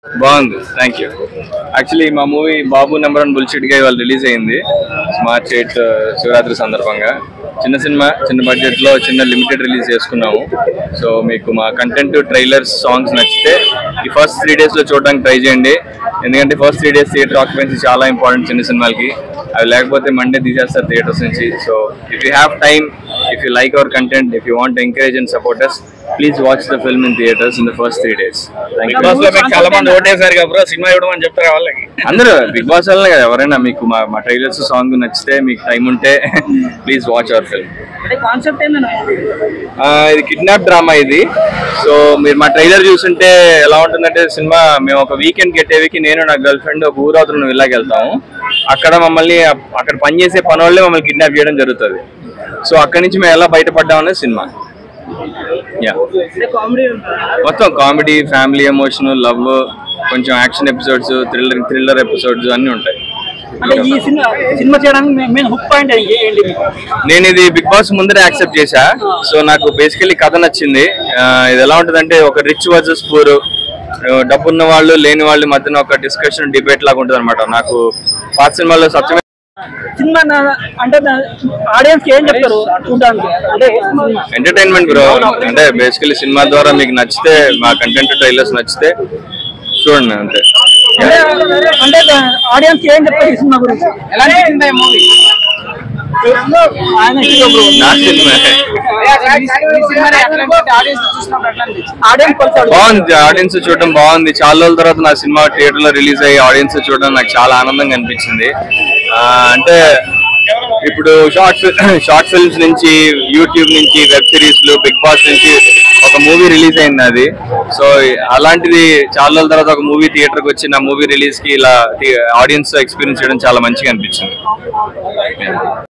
బాగుంది thank you actually మా movie Babu number one bullshit గా ఇవాళ రిలీజ్ అయింది మార్చ్ ఎయిత్ శివరాత్రి సందర్భంగా చిన్న సినిమా చిన్న బడ్జెట్ లో చిన్న లిమిటెడ్ రిలీజ్ చేసుకున్నాము సో మీకు మా కంటెంట్ ట్రైలర్స్ సాంగ్స్ నచ్చితే ఈ ఫస్ట్ త్రీ డేస్ లో చూడడానికి ట్రై చేయండి ఎందుకంటే first three days theatre occupancy చాలా ఇంపార్టెంట్ చిన్న సినిమాలకి అవి లేకపోతే మండే తీసేస్తారు థియేటర్స్ నుంచి so if you have time if you like our content if you want encourage and support us please watch the film in theatres in the first three days thank you Bigg Boss లో మీకు చాలా మంది ఓటేసారు కదా bro cinema ఇవ్వడం చెప్తారా వాళ్ళకి అందరూ big boss వల్లనే కదా ఎవరైనా మీకు మా మా ట్రైలర్స్ సాంగ్ నచ్చితే మీకు టైం ఉంటే ప్లీజ్ వాచ్ అవర్ ఫిల్మ్ అంటే కాన్సెప్ట్ ఏంటన్నా ఇది కిడ్నాప్ డ్రామా ఇది సో మీరు మా ట్రైలర్ చూస్తుంటే ఎలా ఉంటుందంటే సినిమా మేము ఒక వీకెండ్ గెట్టేవికి నేను నా గర్ల్ ఫ్రెండ్ ఒక ఊరవుతున్న విల్లాకి వెళ్తాము అక్కడ మమ్మల్ని అప్- అక్కడ పనిచేసే పని వాళ్ళే మమ్మల్ని కిడ్నాప్ చేయడం జరుగుతుంది సో అక్కడి నుంచి మేము ఎలా బయటపడ్డాం అనేది సినిమా యా అంటే కామెడీ మొత్తం కామెడీ ఫ్యామిలీ ఎమోషనల్ లవ్ కొంచెం action episodes thriller thriller episodes అన్నీ ఉంటాయి అంటే ఈ సినిమా సినిమా చేయడానికి మెయిన్ హుక్ పాయింట్ ఏంటి మీకు? నేను ఇది బిగ్ బాస్ ముందరే యాక్సెప్ట్ చేశా సో నాకు బేసికలీ కథ నచ్చింది ఆ, ఇది ఎలా ఉంటుందంటే ఒక రిచ్ వర్సెస్ పూర్ డబ్బున్న వాళ్ళు లేని వాళ్ళు మధ్యన ఒక డిస్కషన్ డిబేట్ లాగా ఉంటుంది అనమాట నాకు పాత సినిమాలో సత్యమే సినిమా నా- అంటే ఆడియన్స్ కి ఏం చెప్తారు చూడడానికి అంటే సినిమా. ఎంటర్టైన్మెంట్ బ్రో అంటే బేసికలీ సినిమా ద్వారా మీకు నచ్చితే మా కంటెంట్ ట్రైలర్స్ నచ్చితే చూడండి అంతే అంటే అంటే ఆడియన్స్ కి ఏం చెప్తారు ఈ సినిమా గురించి ఎలా అనిపించింది మూవీ ఆయన హీరో బ్రో నా సినిమా ఆడియన్స్ పల్సాడు బాగుంది ఆడియన్స్ చూడడం బాగుంది చాలా రోజుల తర్వాత నా సినిమా థియేటర్ లో రిలీజ్ అయ్యి ఆడియన్స్ చూడడం నాకు చాలా ఆనందంగా అనిపించింది ఆ, అంటే ఇప్పుడు షార్ట్ షార్ట్ ఫిల్మ్స్ నుంచి యూట్యూబ్ నుంచి వెబ్ సిరీస్లు బిగ్ బాస్ నుంచి ఒక మూవీ రిలీజ్ అయింది అది సో అలాంటిది చాలా రోజుల తర్వాత ఒక మూవీ థియేటర్కి వచ్చి నా మూవీ రిలీజ్ కి ఇలా ఆడియన్స్ ఎక్స్పీరియన్స్ చేయడం చాలా మంచిగా అనిపించింది